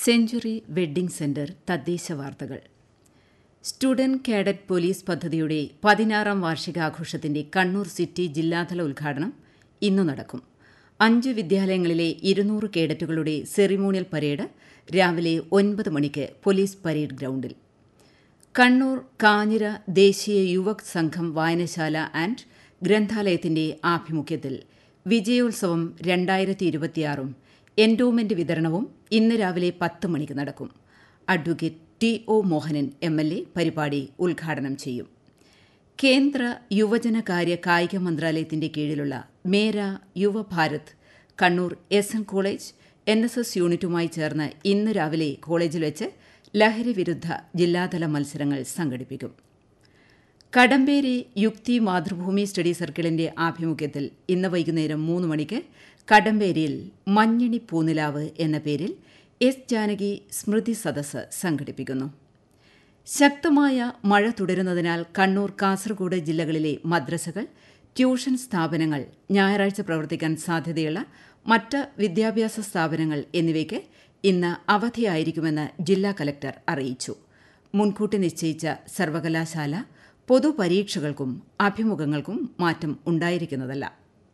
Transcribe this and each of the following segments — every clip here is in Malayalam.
സെഞ്ചുറി വെഡ്ഡിംഗ് സെന്റർ തദ്ദേശ വാർത്തകൾ സ്റ്റുഡന്റ് കാഡറ്റ് പോലീസ് പദ്ധതിയുടെ പതിനാറാം വാർഷികാഘോഷത്തിന്റെ കണ്ണൂർ സിറ്റി ജില്ലാതല ഉദ്ഘാടനം ഇന്നു നടക്കും അഞ്ച് വിദ്യാലയങ്ങളിലെ ഇരുന്നൂറ് കേഡറ്റുകളുടെ സെറിമോണിയൽ പരേഡ് രാവിലെ ഒൻപത് മണിക്ക് പോലീസ് പരേഡ് ഗ്രൌണ്ടിൽ കണ്ണൂർ കാഞ്ഞിര ദേശീയ യുവക് സംഘം വായനശാല ആൻഡ് ഗ്രന്ഥാലയത്തിന്റെ ആഭിമുഖ്യത്തിൽ വിജയോത്സവം രണ്ടായിരത്തി ഇരുപത്തിയാറും എൻഡോമെന്റ് വിതരണവും ഇന്ന് രാവിലെ പത്ത് മണിക്ക് നടക്കും advocate T O Mohanan M L A പരിപാടി ഉദ്ഘാടനം ചെയ്യും കേന്ദ്ര യുവജനകാര്യ കായിക മന്ത്രാലയത്തിന്റെ കീഴിലുള്ള Mera Yuvabharat Kannur S N college N S S യൂണിറ്റുമായി ചേർന്ന് ഇന്ന് രാവിലെ കോളേജിൽ വെച്ച് ലഹരി വിരുദ്ധ ജില്ലാതല മത്സരങ്ങൾ സംഘടിപ്പിക്കും കടമ്പേരി യുക്തി മാതൃഭൂമി സ്റ്റഡി സർക്കിളിന്റെ ആഭിമുഖ്യത്തിൽ ഇന്ന് വൈകുന്നേരം മൂന്ന് മണിക്ക് കടമ്പേരിയിൽ മഞ്ഞിണി പൂനിലാവ് എന്ന പേരിൽ എസ് ജാനകി സ്മൃതി സദസ്സ് സംഘടിപ്പിക്കുന്നു ശക്തമായ മഴ തുടരുന്നതിനാൽ കണ്ണൂർ കാസർഗോഡ് ജില്ലകളിലെ മദ്രസകൾ ട്യൂഷൻ സ്ഥാപനങ്ങൾ ഞായറാഴ്ച പ്രവർത്തിക്കാൻ സാധ്യതയുള്ള മറ്റ് വിദ്യാഭ്യാസ സ്ഥാപനങ്ങൾ എന്നിവയ്ക്ക് ഇന്ന് അവധിയായിരിക്കുമെന്ന് ജില്ലാ കലക്ടർ അറിയിച്ചു മുൻകൂട്ടി നിശ്ചയിച്ച സർവകലാശാല പൊതുപരീക്ഷകൾക്കും അഭിമുഖങ്ങൾക്കും മാറ്റം ഉണ്ടായിരിക്കുന്നതല്ല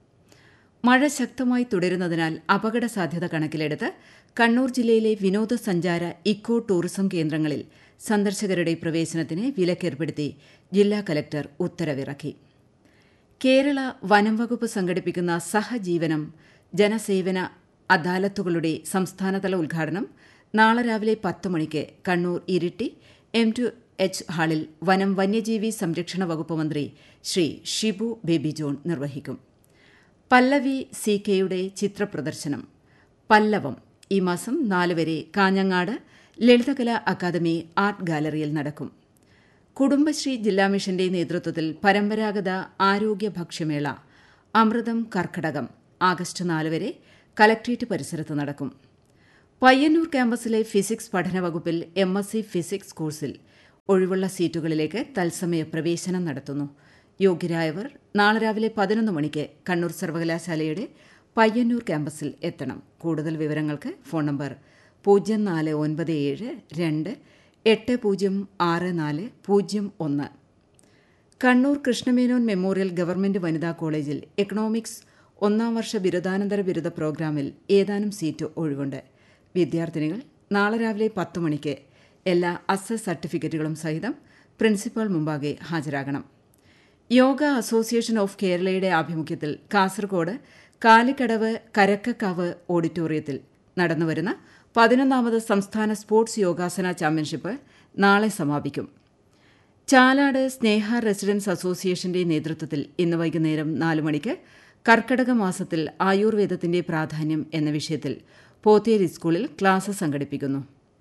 മഴ ശക്തമായി തുടരുന്നതിനാൽ അപകട സാധ്യത കണക്കിലെടുത്ത് കണ്ണൂർ ജില്ലയിലെ വിനോദസഞ്ചാര ഇക്കോ ടൂറിസം കേന്ദ്രങ്ങളിൽ സന്ദർശകരുടെ പ്രവേശനത്തിന് വിലക്കേർപ്പെടുത്തി ജില്ലാ കലക്ടർ ഉത്തരവിറക്കി കേരള വനം വകുപ്പ് സംഘടിപ്പിക്കുന്ന സഹജീവനം ജനസേവന അദാലത്തുകളുടെ സംസ്ഥാനതല ഉദ്ഘാടനം നാളെ രാവിലെ പത്ത് മണിക്ക് Kannur Iritty M two H ഹാളിൽ വനം വന്യജീവി സംരക്ഷണ വകുപ്പ് മന്ത്രി ശ്രീ ഷിബു ബേബി ജോൺ നിർവഹിക്കും പല്ലവി സി കെയുടെ ചിത്രപ്രദർശനം പല്ലവം ഈ മാസം നാല് വരെ കാഞ്ഞങ്ങാട് ലളിതകലാ അക്കാദമി ആർട്ട് ഗാലറിയിൽ നടക്കും കുടുംബശ്രീ ജില്ലാ മിഷന്റെ നേതൃത്വത്തിൽ പരമ്പരാഗത ആരോഗ്യ ഭക്ഷ്യമേള അമൃതം കർക്കടകം ആഗസ്റ്റ് നാല് വരെ കലക്ട്രേറ്റ് പരിസരത്ത് നടക്കും പയ്യന്നൂർ ക്യാമ്പസിലെ ഫിസിക്സ് പഠന വകുപ്പിൽ എം എസ് സി ഫിസിക്സ് കോഴ്സിൽ ഒഴിവുള്ള സീറ്റുകളിലേക്ക് തത്സമയ പ്രവേശനം നടത്തുന്നു യോഗ്യരായവർ നാളെ രാവിലെ പതിനൊന്ന് മണിക്ക് കണ്ണൂർ സർവകലാശാലയുടെ പയ്യന്നൂർ ക്യാമ്പസിൽ എത്തണം കൂടുതൽ വിവരങ്ങൾക്ക് ഫോൺ നമ്പർ പൂജ്യം നാല് ഒൻപത് ഏഴ് രണ്ട് എട്ട് പൂജ്യം ആറ് നാല് പൂജ്യം ഒന്ന് കണ്ണൂർ കൃഷ്ണമേനോൻ മെമ്മോറിയൽ ഗവൺമെന്റ് വനിതാ കോളേജിൽ എക്കണോമിക്സ് ഒന്നാം വർഷ ബിരുദാനന്തര ബിരുദ പ്രോഗ്രാമിൽ ഏതാനും സീറ്റ് ഒഴിവുണ്ട് വിദ്യാർത്ഥിനികൾ നാളെ രാവിലെ പത്ത് മണിക്ക് എല്ലാ അസസ് സർട്ടിഫിക്കറ്റുകളും സഹിതം പ്രിൻസിപ്പൽ മുമ്പാകെ ഹാജരാകണം യോഗ അസോസിയേഷൻ ഓഫ് കേരളയുടെ ആഭിമുഖ്യത്തിൽ കാസർഗോഡ് കാലിക്കടവ് കരക്കക്കാവ് ഓഡിറ്റോറിയത്തിൽ നടന്നുവരുന്ന പതിനൊന്നാമത് സംസ്ഥാന സ്പോർട്സ് യോഗാസന ചാമ്പ്യൻഷിപ്പ് നാളെ സമാപിക്കും ചാലാട് സ്നേഹ റെസിഡൻസ് അസോസിയേഷന്റെ നേതൃത്വത്തിൽ ഇന്ന് വൈകുന്നേരം നാല് മണിക്ക് കർക്കടക മാസത്തിൽ ആയുർവേദത്തിന്റെ പ്രാധാന്യം എന്ന വിഷയത്തിൽ പോത്തേരി സ്കൂളിൽ ക്ലാസ് സംഘടിപ്പിക്കുന്നു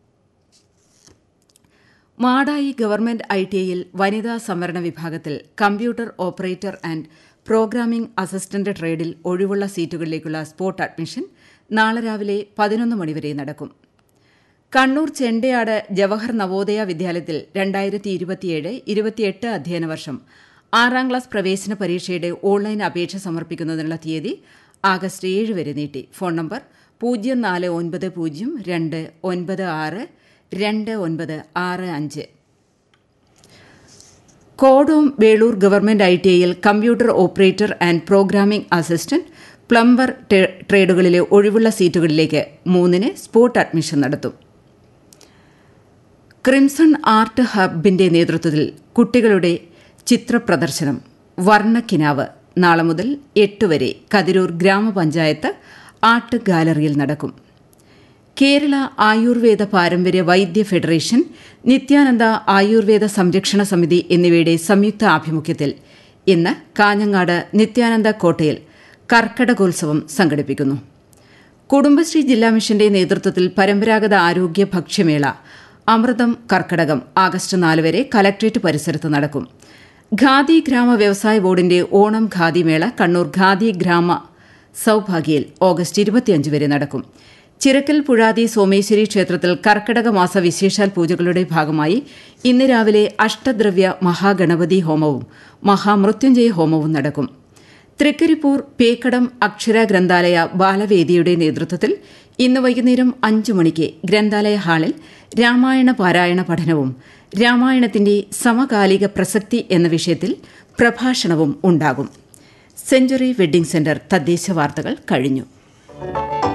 മാടായി ഗവൺമെന്റ് ഐ ടി ഐയിൽ വനിതാ സംവരണ വിഭാഗത്തിൽ computer operator and programming assistant ട്രേഡിൽ ഒഴിവുള്ള സീറ്റുകളിലേക്കുള്ള സ്പോട്ട് അഡ്മിഷൻ നാളെ രാവിലെ പതിനൊന്ന് മണിവരെ നടക്കും കണ്ണൂർ ചെണ്ടയാട് ജവഹർ നവോദയ വിദ്യാലയത്തിൽ രണ്ടായിരത്തി ഇരുപത്തിയേഴ് ഇരുപത്തിയെട്ട് അധ്യയന വർഷം ആറാം ക്ലാസ് പ്രവേശന പരീക്ഷയുടെ ഓൺലൈൻ അപേക്ഷ സമർപ്പിക്കുന്നതിനുള്ള തീയതി ആഗസ്റ്റ് ഏഴ് വരെ നീട്ടി ഫോൺ നമ്പർ പൂജ്യം നാല് ഒൻപത് പൂജ്യം രണ്ട് ഒൻപത് ആറ് രണ്ട് ഒൻപത് ആറ് അഞ്ച് Kodom Velur government I T ഐയിൽ computer operator and programming assistant plumber ട്രേഡുകളിലെ ഒഴിവുള്ള സീറ്റുകളിലേക്ക് മൂന്നിന് സ്പോട്ട് അഡ്മിഷൻ നടത്തും ക്രിംസൺ ആർട്ട് ഹബിന്റെ നേതൃത്വത്തിൽ കുട്ടികളുടെ ചിത്രപ്രദർശനം വർണ്ണക്കിനാവ് നാളെ മുതൽ എട്ട് വരെ കതിരൂർ ഗ്രാമപഞ്ചായത്ത് ആർട്ട് ഗാലറിയിൽ നടക്കും കേരള ആയുർവേദ പാരമ്പര്യ വൈദ്യ ഫെഡറേഷൻ നിത്യാനന്ദ ആയുർവേദ സംരക്ഷണ സമിതി എന്നിവയുടെ സംയുക്ത ആഭിമുഖ്യത്തിൽ ഇന്ന് കാഞ്ഞങ്ങാട് നിത്യാനന്ദ കോട്ടയിൽ കർക്കടകോത്സവം സംഘടിപ്പിക്കുന്നു കുടുംബശ്രീ ജില്ലാ മിഷന്റെ നേതൃത്വത്തിൽ പരമ്പരാഗത ആരോഗ്യ ഭക്ഷ്യമേള അമൃതം കർക്കടകം ആഗസ്റ്റ് നാല് വരെ കലക്ട്രേറ്റ് പരിസരത്ത് നടക്കും ഖാദി ഗ്രാമ വ്യവസായ ബോർഡിന്റെ ഓണം ഖാദി മേള കണ്ണൂർ ഖാദി ഗ്രാമ സൌഭാഗ്യയിൽ ഓഗസ്റ്റ് ഇരുപത്തിയഞ്ച് വരെ നടക്കും ചിറക്കൽ പുഴാതി സോമേശ്വരി ക്ഷേത്രത്തിൽ കർക്കടക മാസ വിശേഷാൽ പൂജകളുടെ ഭാഗമായി ഇന്ന് രാവിലെ അഷ്ടദ്രവ്യ മഹാഗണപതി ഹോമവും മഹാമൃത്യുഞ്ജയ ഹോമവും നടക്കും തൃക്കരിപ്പൂർ പേക്കടം അക്ഷര ഗ്രന്ഥാലയ ബാലവേദിയുടെ നേതൃത്വത്തിൽ ഇന്ന് വൈകുന്നേരം അഞ്ചു മണിക്ക് ഗ്രന്ഥാലയ ഹാളിൽ രാമായണ പാരായണ പഠനവും രാമായണത്തിന്റെ സമകാലിക പ്രസക്തി എന്ന വിഷയത്തിൽ പ്രഭാഷണവും ഉണ്ടാകും സെഞ്ചുറി വെഡ്ഡിംഗ് സെന്റർ തദ്ദേശ വാർത്തകൾ കഴിഞ്ഞു